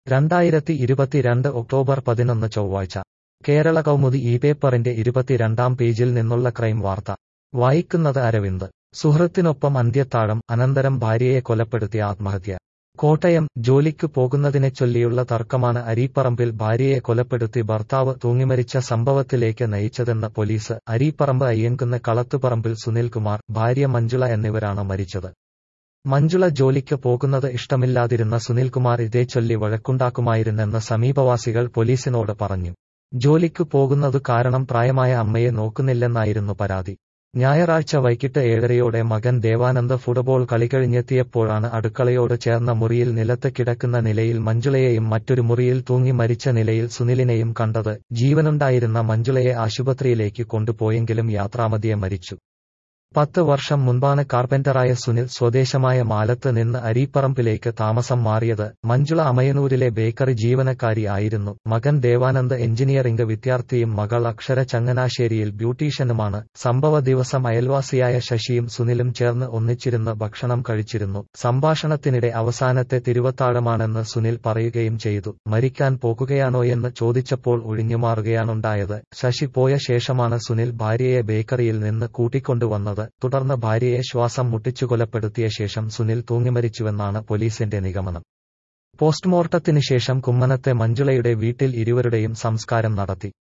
രണ്ടായിരത്തി ഇരുപത്തിരണ്ട് ഒക്ടോബർ പതിനൊന്ന് ചൊവ്വാഴ്ച കേരള കൗമുദി ഈ പേപ്പറിന്റെ ഇരുപത്തിരണ്ടാം പേജിൽ നിന്നുള്ള ക്രൈം വാർത്ത വായിക്കുന്നത് അരവിന്ദ് സുഹൃത്തിനൊപ്പം അന്ത്യത്താഴം അനന്തരം ഭാര്യയെ കൊലപ്പെടുത്തിയ ആത്മഹത്യ കോട്ടയം ജോലിക്കു പോകുന്നതിനെ ചൊല്ലിയുള്ള തർക്കമാണ് അരീപ്പറമ്പിൽ ഭാര്യയെ കൊലപ്പെടുത്തി ഭർത്താവ് തൂങ്ങിമരിച്ച സംഭവത്തിലേക്ക് നയിച്ചതെന്ന് പോലീസ് അരീപ്പറമ്പ് അയ്യൻകുന്ന് കളത്തുപറമ്പിൽ സുനിൽകുമാർ ഭാര്യ മഞ്ജുള എന്നിവരാണ് മരിച്ചത് മഞ്ജുള ജോലിക്ക് പോകുന്നത് ഇഷ്ടമില്ലാതിരുന്ന സുനിൽകുമാർ ഇതേ ചൊല്ലി വഴക്കുണ്ടാക്കുമായിരുന്നെന്ന് സമീപവാസികൾ പോലീസിനോട് പറഞ്ഞു ജോലിക്കു പോകുന്നതു കാരണം പ്രായമായ അമ്മയെ നോക്കുന്നില്ലെന്നായിരുന്നു പരാതി ഞായറാഴ്ച വൈകിട്ട് ഏഴരയോടെ മകൻ ദേവാനന്ദ് ഫുട്ബോൾ കളി കഴിഞ്ഞെത്തിയപ്പോഴാണ് അടുക്കളയോട് ചേർന്ന മുറിയിൽ നിലത്ത് കിടക്കുന്ന നിലയിൽ മഞ്ജുളയെയും മറ്റൊരു മുറിയിൽ തൂങ്ങി മരിച്ച നിലയിൽ സുനിലിനെയും കണ്ടത് ജീവനുണ്ടായിരുന്ന മഞ്ജുളയെ ആശുപത്രിയിലേക്ക് കൊണ്ടുപോയെങ്കിലും യാത്രാമതിയെ മരിച്ചു പത്ത് വർഷം മുൻപാണ് കാർപ്പന്ററായ സുനിൽ സ്വദേശമായ മാലത്ത് നിന്ന് അരീപ്പറമ്പിലേക്ക് താമസം മാറിയത് മഞ്ജുള അമയനൂരിലെ ബേക്കറി ജീവനക്കാരി ആയിരുന്നു മകൻ ദേവാനന്ദ് എഞ്ചിനീയറിംഗ് വിദ്യാർത്ഥിയും മകൾ അക്ഷര ചങ്ങനാശ്ശേരിയിൽ ബ്യൂട്ടീഷ്യനുമാണ് സംഭവ ദിവസം അയൽവാസിയായ ശശിയും സുനിലും ചേർന്ന് ഒന്നിച്ചിരുന്ന് ഭക്ഷണം കഴിച്ചിരുന്നു സംഭാഷണത്തിനിടെ അവസാനത്തെ തിരുവത്താഴമാണെന്ന് സുനിൽ പറയുകയും ചെയ്തു മരിക്കാൻ പോകുകയാണോയെന്ന് ചോദിച്ചപ്പോൾ ഒഴിഞ്ഞുമാറുകയാണുണ്ടായത് ശശി പോയ ശേഷമാണ് സുനിൽ ഭാര്യയെ ബേക്കറിയിൽ നിന്ന് കൂട്ടിക്കൊണ്ടുവന്നത് തുടർന്ന് ഭാര്യയെ ശ്വാസം മുട്ടിച്ചു കൊലപ്പെടുത്തിയ ശേഷം സുനിൽ തൂങ്ങിമരിച്ചുവെന്നാണ് പോലീസിന്റെ നിഗമനം പോസ്റ്റ്മോർട്ടത്തിന് ശേഷം കുമ്മനത്തെ മഞ്ജുളയുടെ വീട്ടിൽ ഇരുവരുടെയും സംസ്കാരം നടത്തി